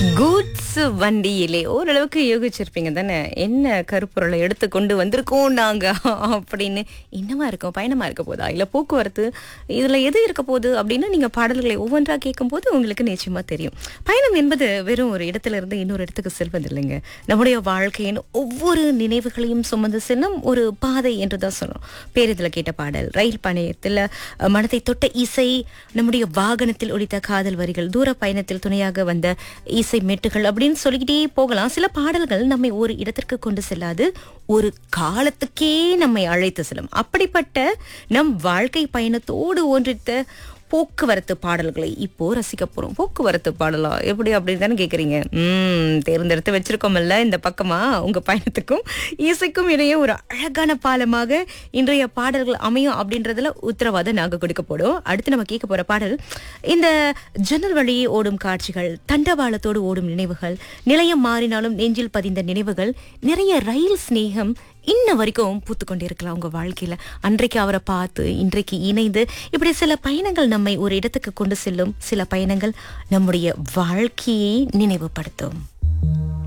goods வண்டியிலே ஓரளவுக்கு யோகிச்சிருப்பீங்க தானே என்ன கருப்பொருளை எடுத்து கொண்டு வந்திருக்கோம் நாங்க அப்படின்னு என்னவா இருக்கும் பயணமா இருக்க போதா இல்ல போக்குவரத்து இதுல எது இருக்க போகுது அப்படின்னு நீங்க பாடல்களை ஒவ்வொன்றா கேட்கும் போது உங்களுக்கு நிச்சயமா தெரியும் பயணம் என்பது வெறும் ஒரு இடத்துல இருந்து இன்னொரு இடத்துக்கு செல்வது இல்லைங்க நம்முடைய வாழ்க்கையின் ஒவ்வொரு நினைவுகளையும் சுமந்து செல்லும் ஒரு பாதை என்று தான் சொல்லணும் பேருந்துல கேட்ட பாடல் ரயில் பயணத்துல அஹ், மனதை தொட்ட இசை நம்முடைய வாகனத்தில் ஒலித்த காதல் வரிகள் தூர பயணத்தில் துணையாக வந்த இசை மெட்டுகள் அப்படின்னு சொல்லிக்கிட்டே போகலாம் சில பாடல்கள் நம்மை ஒரு இடத்திற்கு கொண்டு செல்லாது ஒரு காலத்துக்கே நம்மை அழைத்து செல்லும் அப்படிப்பட்ட நம் வாழ்க்கை பயணத்தோடு ஒன்றித்த போக்குவரத்து பாடல்களை இப்போ ரசிக்க போறோம் போக்குவரத்து பாடலா எப்படி அப்படின்னு தானே கேக்குறீங்க உம் தேர்ந்தெடுத்து வச்சிருக்கோம்ல இந்த பக்கமா உங்க பயணத்துக்கும் இசைக்கும் இடையே ஒரு அழகான பாலமாக இன்றைய பாடல்கள் அமையும் அப்படின்றதுல உத்தரவாதம் நாங்க கொடுக்க போறோம் அடுத்து நம்ம கேட்க போற பாடல் இந்த ஜன்னல் வழியே ஓடும் காட்சிகள் தண்டவாளத்தோடு ஓடும் நினைவுகள் நிலையம் மாறினாலும் நெஞ்சில் பதிந்த நினைவுகள் நிறைய ரயில் சிநேகம் இன்ன வரைக்கும் பூத்து கொண்டே இருக்கலாம் உங்க வாழ்க்கையில அன்றைக்கு அவரை பார்த்து இன்றைக்கு இணைந்து இப்படி சில பயணங்கள் நம்மை ஒரு இடத்துக்கு கொண்டு செல்லும் சில பயணங்கள் நம்முடைய வாழ்க்கையை நினைவுபடுத்தும்